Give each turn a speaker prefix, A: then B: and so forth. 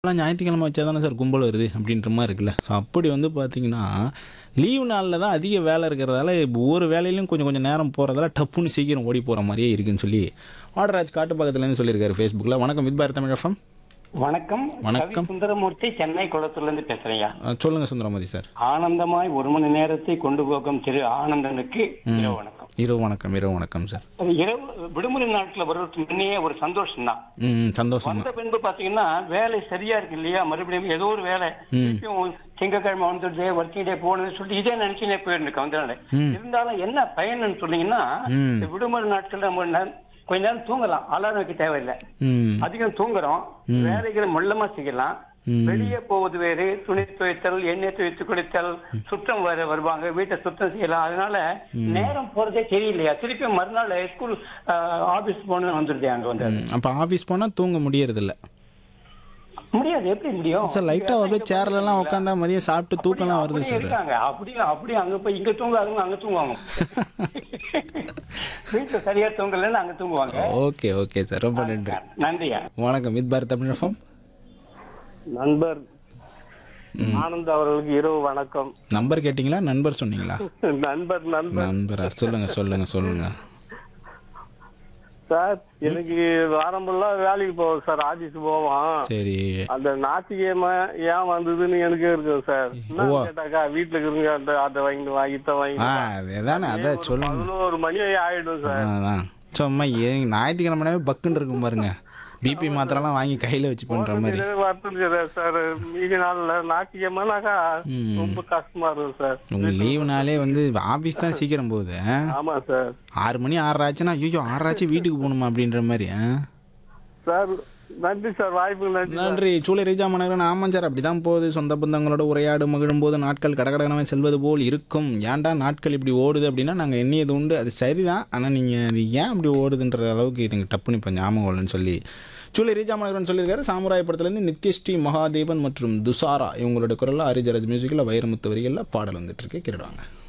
A: எல்லாம் ஞாயிற்றுக்கிழமை வச்சா தானே சார் கும்பல் வருது அப்படின்ற மாதிரி இருக்குல்ல ஸோ அப்படி வந்து பார்த்தீங்கன்னா லீவு நாளில் தான் அதிக வேலை இருக்கிறதால ஒவ்வொரு வேலையிலும் கொஞ்சம் கொஞ்சம் நேரம் போகிறதால டப்புன்னு சீக்கிரம் ஓடி போகிற மாதிரியே இருக்குன்னு சொல்லி ஆர்டராஜ் காட்டு பக்கத்துலேருந்து சொல்லியிருக்காரு ஃபேஸ்புக்கில் வணக்கம் வித் பாரத் தமிழ் எஃப்எம்
B: வணக்கம்
A: வணக்கம்.
B: கவி சுந்தரமூர்த்தி சென்னை குளத்துல இருந்து பேசுறேன்யா
A: சொல்லுங்கள் சுந்தரமதி சார்
B: ஆனந்தமாய் ஒரு மணி நேரத்தை கொண்டு போகும் திரு ஆனந்தனுக்கு இரவு வணக்கம்
A: இரவு வணக்கம் இரவு வணக்கம் சார்
B: அது இரவு விடுமுறை நாட்கள் வருவதற்கு முன்னே ஒரு சந்தோஷம் தான்
A: ம் சந்தோஷம்
B: வந்த பின்பு பாத்தீங்கன்னா வேலை சரியா இருக்கு இல்லையா மறுபடியும் ஏதோ ஒரு வேலை திருப்பியும் திங்கக்கிழமை வந்துட்டு ஒர்க்கிங் டே போகணும்னு சொல்லிட்டு இதே நினைச்சுனே போயிருந்துருக்கு வந்தனால இருந்தாலும் என்ன பயன்னு சொன்னீங்கன்னா
A: ம்.
B: இந்த விடுமுறை நாட்கள் நம்ம நே- கொஞ்ச நேரம் தூங்கலாம் அலாரம் வைக்க தேவையில்லை
A: ம்
B: அதிகம் தூங்குறோம் வேலைகளை மொல்லமா செய்யலாம் வெளியே போவது வேறு துணி துவைத்தல் எண்ணெய் துவைத்து குளித்தல் சுத்தம் வேற வருவாங்க வீட்டை சுத்தம் செய்யலாம் அதனால நேரம் போறதே தெரியலையா திருப்பி மறுநாள் ஸ்கூல் ஆபீஸ் போன வந்துருது அங்க வந்து
A: அப்போ ஆஃபீஸ் போனால் தூங்க முடியறதில்ல
B: முடியாது எப்படி முடியும்
A: சார் லைட்டாக அப்படியே சேர்லலாம் உட்காந்தா மதியம் சாப்பிட்டு தூக்கம்லாம் வருது
B: அப்படியே
A: சார்
B: இருக்காங்க அப்படியே அப்படியே அங்க போய் இங்க தூங்காதவங்க அங்க தூங்குவாங்க வீட்டுல சரியா தூங்கலன்னு அங்க தூங்குவாங்க
A: ஓகே ஓகே சார் ரொம்ப நன்றி
B: நன்றியா
A: வணக்கம் வித் பாரத் தமிழ் எஃப்எம்
C: நண்பர் ஆனந்த் அவர்களுக்கு இரவு வணக்கம்
A: நம்பர் கேட்டிங்களா நண்பர் சொன்னீங்களா
C: நண்பர் நண்பர்
A: நண்பரா சொல்லுங்க சொல்லுங்க சொல்லுங்க
C: சார் எனக்கு வாரம் ஃபுல்லா வேலைக்கு போவோம் சார் ஆபீஸ் போவோம்
A: சரி
C: அந்த ஞாயிற்றுக்கிழமை ஏன் வந்ததுன்னு எனக்கு இருக்கும் சார் என்ன
A: ஓ.
C: கேட்டாக்கா வீட்டுல இருக்கிறவங்க அந்த அதை வாங்கிட்டு வா இதை
A: ஆ
C: வாங்கிட்டு வா.
A: அதானே அதான் சொல்லுங்க
C: பதினோரு மணி ஆயிடும் சார்
A: அதான் சும்மா ஏ ஞாயிற்றுக்கிழமைனாவே பக்குன்னு இருக்கும் பாருங்க பிபி மாத்திரலாம் வாங்கி கையில் வச்சு பண்ணுற மாதிரி
C: வருத்தம் சார் மீதி நாள்ல ஞாயிற்றுக்கிழமைனாக்கா
A: ம்.
C: ரொம்ப கஷ்டமா இருக்கும் சார்
A: உங்கள் லீவுனாலே வந்து ஆஃபீஸ் தான் சீக்கிரம் போகுது ஆ?
C: ஆமா சார்
A: ஆறு மணி ஆறரை ஆச்சுன்னா ஐயோ ஆறரை ஆச்சு வீட்டுக்கு போகணுமா அப்படின்ற மாதிரி ஆ?
C: சார் நன்றி சார் வாய்ப்பு நன்றி
A: நன்றி சூளை ரீஜா மனகரன் ஆமாம் சார் அப்படி தான் போகுது சொந்த பந்தங்களோட உரையாடு மகிழும்போது நாட்கள் கடகடனவே செல்வது போல் இருக்கும் ஏன்டா நாட்கள் இப்படி ஓடுது அப்படின்னா நாங்கள் எண்ணியது உண்டு அது சரிதான் ஆனால் நீங்கள் அது ஏன் அப்படி ஓடுதுன்ற அளவுக்கு எனக்கு டப்புன்னு இப்போ ஞாபகம் இல்லைன்னு சொல்லி சூளை ரீஜா மனகரன் சொல்லியிருக்காரு சாமுராய படத்துலேருந்து நித்யஸ்ரீ மகாதேவன் மற்றும் துசாரா இவங்களோட குரலில் ஹரிஜராஜ் மியூசிக்கில் வைரமுத்து வரிகளில் பாடல் வந்துட்டு இருக்கு கேட்டுடுவாங்க